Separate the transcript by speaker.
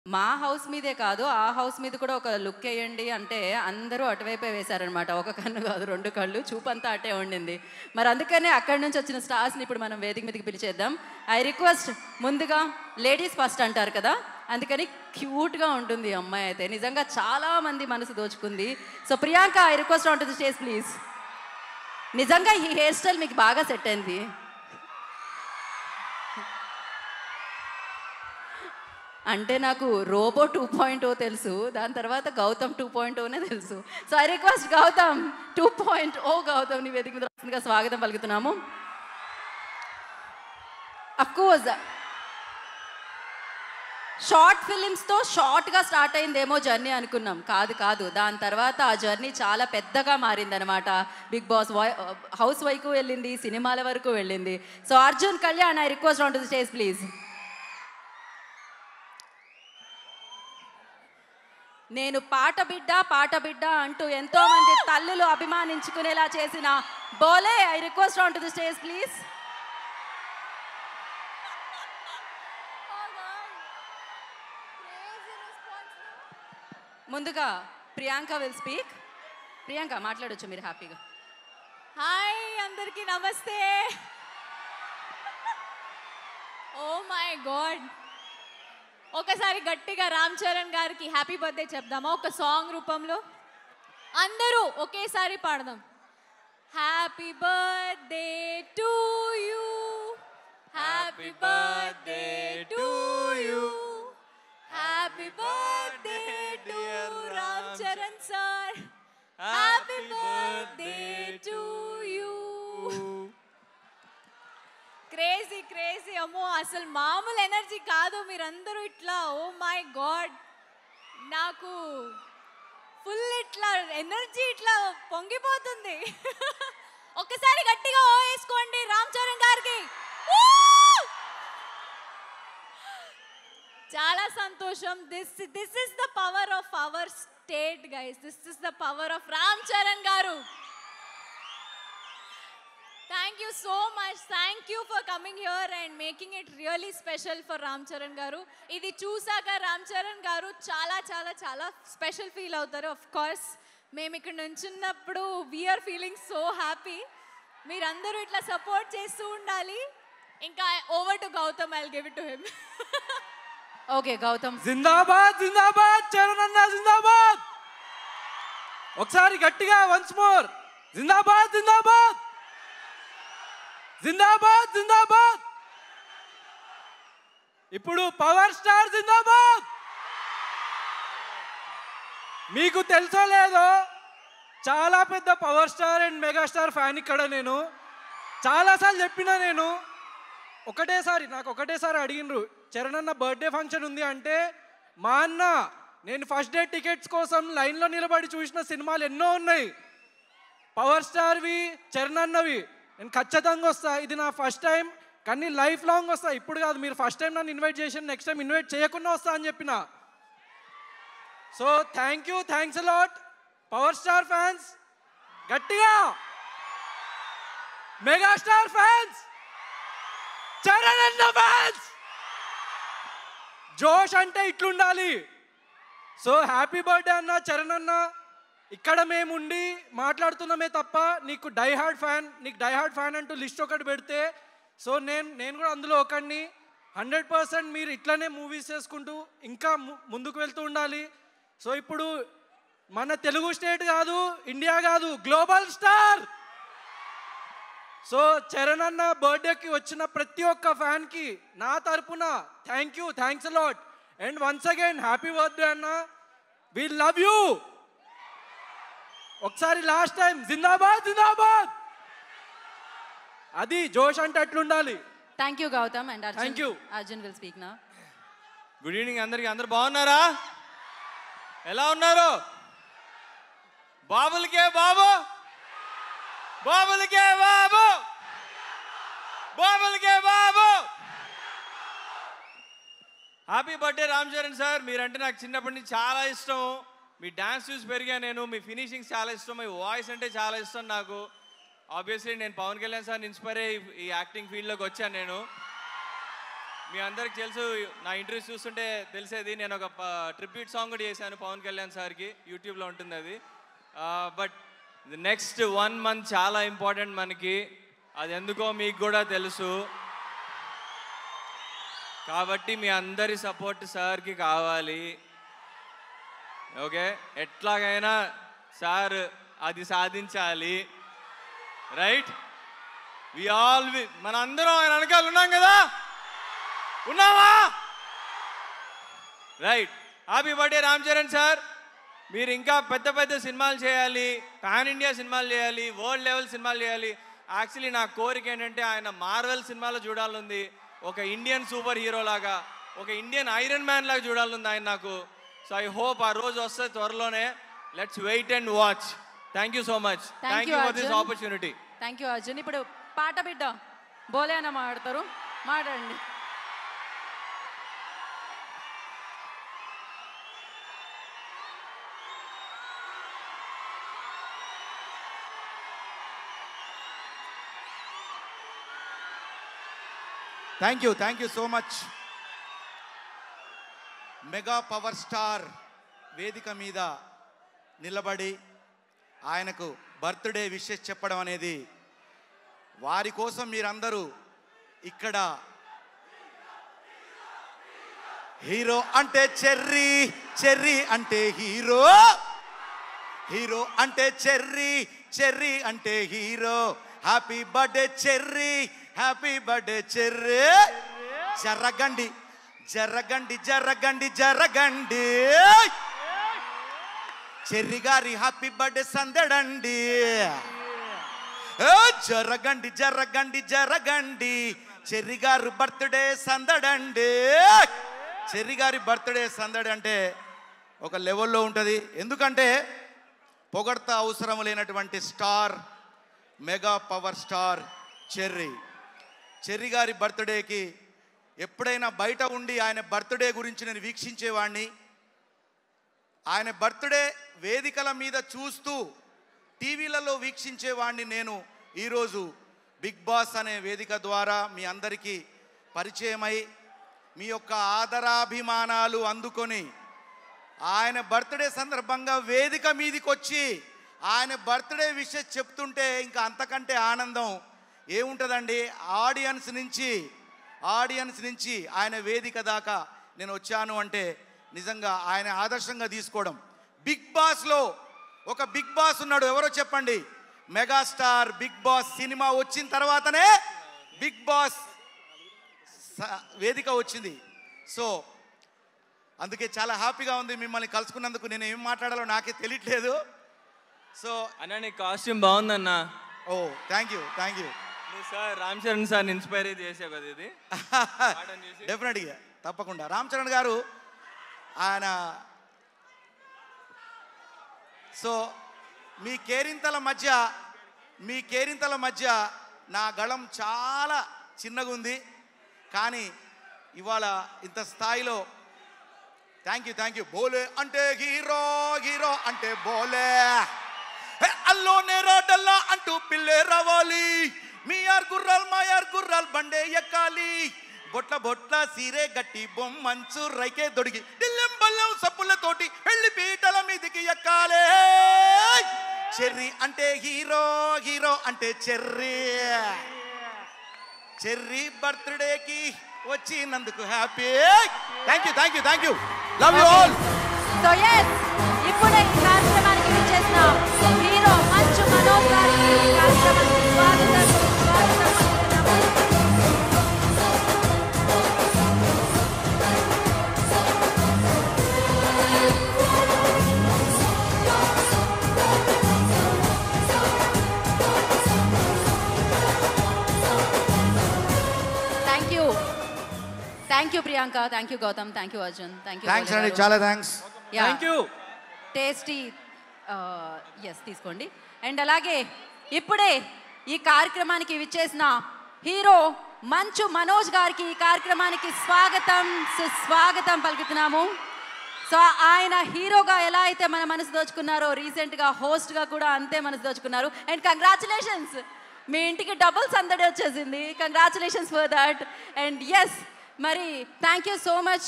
Speaker 1: మా హౌస్ మీదే కాదు ఆ హౌస్ మీద కూడా ఒక లుక్ వేయండి అంటే అందరూ అటువైపే వేశారనమాట ఒక కన్ను కాదు రెండు కళ్ళు చూపంతా అటే ఉండింది మరి అందుకనే అక్కడి నుంచి వచ్చిన స్టార్స్ని ఇప్పుడు మనం వేదిక మీదకి పిలిచేద్దాం ఐ రిక్వెస్ట్ ముందుగా లేడీస్ ఫస్ట్ అంటారు కదా అందుకని క్యూట్గా ఉంటుంది ఈ అమ్మాయి అయితే నిజంగా చాలా మంది మనసు దోచుకుంది so Priyanka I request on to the stage please నిజంగా ఈ హెయిర్ స్టైల్ మీకు బాగా సెట్ అయింది అంటే నాకు రోబో టూ పాయింట్ ఓ తెలుసు దాని తర్వాత గౌతమ్ టూ పాయింట్ ఓనే తెలుసు so I request Gautam two point o Gautam ని వేదిక మీద రాసిందిగా స్వాగతం పలుకుతున్నాము అఫ్కోర్స్ షార్ట్ ఫిలిమ్స్తో షార్ట్గా స్టార్ట్ అయిందేమో జర్నీ అనుకున్నాం కాదు కాదు దాని తర్వాత ఆ జర్నీ చాలా పెద్దగా మారిందనమాట బిగ్ బాస్ వై హౌస్ వైకు వెళ్ళింది సినిమాల వరకు వెళ్ళింది so Arjun Kalyan I request on to the stage please నేను పాట బిడ్డ పాట బిడ్డ అంటూ ఎంతో మంది తల్లులు అభిమానించుకునేలా చేసిన Bole I request on to the stage please ముందుగా ప్రియాంక విల్ స్పీక్ ప్రియాంక మాట్లాడొచ్చు మీరు హ్యాపీగా
Speaker 2: హాయ్ అందరికీ నమస్తే ఓ మై గాడ్ ఒకసారి గట్టిగా రామ్ చరణ్ గారికి హ్యాపీ బర్త్డే చెప్దామా ఒక సాంగ్ రూపంలో అందరూ ఒకేసారి పాడదాం happy birthday to you happy birthday to you happy birthday to Ram Charan sir happy birthday to you crazy crazy అమ్మో అసలు మామూలు ఎనర్జీ కాదు మీరందరూ ఇట్లా ఓ మై గాడ్ నాకు ఫుల్ ఇట్లా ఎనర్జీ ఇట్లా పొంగిపోతుంది ఒక్కసారి గట్టిగా ఓ వేసుకోండి రామ్ చరణ్ గారికి Woo! చాలా సంతోషం this this is the power of our state guys this is the power of Ram Charan garu thank you so much thank you for coming here and making it really special for Ram Charan garu ఇది చూసాక రామ్ చరణ్ గారు చాలా చాలా చాలా స్పెషల్ ఫీల్ అవుతారు of course మేము ఇక్కడ నుంచున్నప్పుడు we're feeling so happy మీరందరూ ఇట్లా సపోర్ట్ చేస్తూ ఉండాలి ఇంకా over to Gautam I'll give it to him
Speaker 1: okay Gautam
Speaker 3: జిందాబాద్ జిందాబాద్ చరణ్ అన్న జిందాబాద్ ఒకసారి గట్టిగా వన్స్ మోర్ జిందాబాద్ జిందాబాద్ జిందాబాద్ జిందాబాద్ ఇప్పుడు పవర్ స్టార్ జిందాబాద్ మీకు తెలుసో లేదో చాలా పెద్ద power star and megastar fan ఇక్కడ నేను చాలాసార్లు చెప్పినా నేను ఒకటేసారి నాకు ఒకటేసారి అడిగినరు చరణ్ అన్న బర్త్డే ఫంక్షన్ ఉంది అంటే మా అన్న నేను ఫస్ట్ డే టికెట్స్ కోసం లైన్లో నిలబడి చూసిన సినిమాలు ఎన్నో ఉన్నాయి పవర్ స్టార్వి చరణ్ అన్నవి నేను ఖచ్చితంగా వస్తా ఇది నా ఫస్ట్ టైం కానీ లైఫ్ లాంగ్ వస్తా ఇప్పుడు కాదు మీరు ఫస్ట్ టైం నన్ను ఇన్వైట్ చేసి నెక్స్ట్ టైం ఇన్వైట్ చేయకుండా వస్తా అని చెప్పిన so thank you thanks a lot power star fans గట్టిగా మెగాస్టార్ ఫ్యాన్స్ చరణ్ అన్న ఫ్యాన్స్ జోష్ అంటే ఇట్లుండాలి సో హ్యాపీ బర్త్డే అన్న చరణ్ అన్న ఇక్కడ మేము ఉండి మాట్లాడుతున్నామే తప్ప నీకు డై హార్డ్ ఫ్యాన్ నీకు డై హార్డ్ ఫ్యాన్ అంటూ లిస్ట్ ఒకటి పెడితే సో నేను నేను కూడా అందులో ఒకడిని హండ్రెడ్ పర్సెంట్ మీరు ఇట్లనే మూవీస్ చేసుకుంటూ ఇంకా ము- ముందుకు వెళ్తూ ఉండాలి సో ఇప్పుడు మన తెలుగు స్టేట్ కాదు ఇండియా కాదు గ్లోబల్ స్టార్ సో చరణ్ అన్న బర్త్డేకి వచ్చిన ప్రతి ఒక్క ఫ్యాన్కి నా తరపున thank you thanks a lot and once again happy birthday అన్న వి లవ్ యూ ఒకసారి లాస్ట్ టైం జిందాబాద్ జిందాబాద్ అది జోష్ అంటే అట్లుండాలి
Speaker 1: thank you Gautam and
Speaker 3: Thank
Speaker 1: Arjun
Speaker 3: you.
Speaker 1: Arjun will speak నా
Speaker 4: గుడ్ ఈవినింగ్ అందరికి అందరు బాగున్నారా ఎలా ఉన్నారు బాబులకే బాబు బాబులకే బాబు బాబులకే బాబు happy birthday Ram Charan sir మీరంటే నాకు చిన్నప్పటి నుంచి చాలా ఇష్టం మీ డాన్స్ చూసి పెరిగా నేను మీ ఫినిషింగ్స్ చాలా ఇష్టం మీ వాయిస్ అంటే చాలా ఇష్టం నాకు ఆబ్వియస్లీ నేను పవన్ కళ్యాణ్ సార్ ఇన్స్పైర్ అయ్యి ఈ యాక్టింగ్ ఫీల్డ్లోకి వచ్చాను నేను మీ అందరికి తెలుసు నా ఇంటర్వ్యూస్ చూస్తుంటే తెలిసేది నేను ఒక ట్రిబ్యూట్ సాంగ్ కూడా చేశాను పవన్ కళ్యాణ్ సార్కి యూట్యూబ్లో ఉంటుంది అది బట్ నెక్స్ట్ వన్ మంత్ చాలా ఇంపార్టెంట్ మనకి అది ఎందుకో మీకు కూడా తెలుసు కాబట్టి మీ అందరి సపోర్ట్ సార్కి కావాలి ఓకే ఎట్లాగైనా సార్ అది సాధించాలి రైట్ వి ఆల్ మన అందరం ఆయన వెనకాల ఉన్నాం కదా ఉన్నావా right happy birthday Ram Charan sir మీరు ఇంకా పెద్ద పెద్ద సినిమాలు చేయాలి పాన్ ఇండియా సినిమాలు చేయాలి వరల్డ్ లెవెల్ సినిమాలు చేయాలి యాక్చువల్లీ నా కోరిక ఏంటంటే ఆయన మార్వెల్ సినిమాలో చూడాలనుంది ఒక ఇండియన్ సూపర్ హీరో లాగా ఒక ఇండియన్ ఐరన్ మ్యాన్ లాగా చూడాలనుంది ఆయన నాకు సో ఐ హోప్ ఆ రోజు వస్తే త్వరలోనే let's wait and watch thank you so much
Speaker 1: Thank
Speaker 4: thank
Speaker 1: you,
Speaker 4: you for this
Speaker 1: Arjun.
Speaker 4: Opportunity
Speaker 1: thank you Arjun ఇప్పుడు పాట బిడ్డ బోలే అన్న మాట్లాడతారు మాట్లాడండి
Speaker 5: thank you thank you so much mega power star వేదిక మీద నిలబడి ఆయనకు బర్త్డే విషెస్ చెప్పడం అనేది వారి కోసం మీరందరూ ఇక్కడ హీరో అంటే చెర్రీ చెర్రీ అంటే హీరో హీరో అంటే చెర్రీ చెర్రీ అంటే hero happy birthday Cherry happy birthday Cherry జరగండి జరగండి జరగండి జరగండి చెర్రి గారి హ్యాపీ బర్త్డే సందడండి ఏ, జరగండి జరగండి జరగండి చెర్రి గారు బర్త్డే సందడండి చెర్రి గారి బర్త్డే సందడి అంటే ఒక లెవెల్లో ఉంటుంది ఎందుకంటే పొగడ్త అవసరం లేనటువంటి star mega power star Cherry Cherry గారి బర్త్డేకి ఎప్పుడైనా బయట ఉండి ఆయన బర్త్డే గురించి నేను వీక్షించేవాడిని ఆయన బర్త్డే వేదికల మీద చూస్తూ టీవీలలో వీక్షించేవాడిని నేను ఈరోజు బిగ్ బాస్ అనే వేదిక ద్వారా మీ అందరికీ పరిచయమై మీ యొక్క ఆదరాభిమానాలు అందుకొని ఆయన బర్త్డే సందర్భంగా వేదిక మీదకి వచ్చి ఆయన బర్త్డే విషయం చెప్తుంటే ఇంకా అంతకంటే ఆనందం ఏముంటుందండి ఆడియన్స్ నుంచి ఆడియన్స్ నుంచి ఆయన వేదిక దాకా నేను వచ్చాను అంటే నిజంగా ఆయన ఆదర్శంగా తీసుకోవడం బిగ్ బాస్లో ఒక బిగ్ బాస్ ఉన్నాడు ఎవరో చెప్పండి మెగాస్టార్ బిగ్ బాస్ సినిమా వచ్చిన తర్వాతనే బిగ్ బాస్ స- వేదిక వచ్చింది సో అందుకే చాలా హ్యాపీగా ఉంది మిమ్మల్ని కలుసుకున్నందుకు నేను ఏం మాట్లాడాలో నాకే తెలియట్లేదు సో
Speaker 4: అన్న నీ కాస్ట్యూమ్ బాగుందన్న
Speaker 5: oh thank you thank you
Speaker 4: నువ్వు sir Ram Charan sir inspire చేసావు కదా ఇది పాటను చూసి?
Speaker 5: డెఫినెట్గా తప్పకుండా రామ్ చరణ్ గారు ఆయన సో మీ కేరింతల మధ్య మీ కేరింతల మధ్య నా గళం చాలా చిన్నగా ఉంది కానీ ఇవాళ ఇంత స్థాయిలో thank you thank you Bole అంటే హీరో హీరో అంటే బోలే హే, అల్లోనే రోడ్డల్లా అంటూ పిల్లే రావాలి మీ యార్ గుర్రాల్ మా యార్ గుర్రాల్ బండే ఎక్కాలి బొట్ల బొట్ల సీరే గట్టి బొమ్మంచు రైకే దొడిగి దిల్లెం బల్లెం సప్పులతోటి పెళ్లి పీటల మీదికి ఎక్కాలే చెర్రీ అంటే హీరో హీరో అంటే చెర్రీ చెర్రీ బర్త్డేకి వచ్చినందుకు happy thank you thank you thank you love you all
Speaker 1: so yes ఇప్పుడు ఈ కార్యక్రమానికి విచ్చేసిన హీరో మంచు మనోజ్ గారికి ఈ కార్యక్రమానికి స్వాగతం స్వాగతం పలుకుతున్నాము. Thank you thank you Priyanka thank you Gautam thank you Arjun thank you
Speaker 5: thanks అండి చాలా thanks
Speaker 3: thank you
Speaker 1: tasties తీసుకోండి అండ్ అలాగే ఇప్పుడే ఈ కార్యక్రమానికి విచ్చేసిన హీరో మంచు మనోజ్ గారికి ఈ కార్యక్రమానికి స్వాగతం సుస్వాగతం పలుకుతున్నాము సో ఆయన హీరోగా ఎలా అయితే మన మనసు దోచుకున్నారో రీసెంట్గా హోస్ట్గా కూడా అంతే మనసు దోచుకున్నారు అండ్ కంగ్రాచులేషన్స్ మీ ఇంటికి డబుల్ సందడి వచ్చేసింది congratulations for that and yes మరి థ్యాంక్ యూ సో మచ్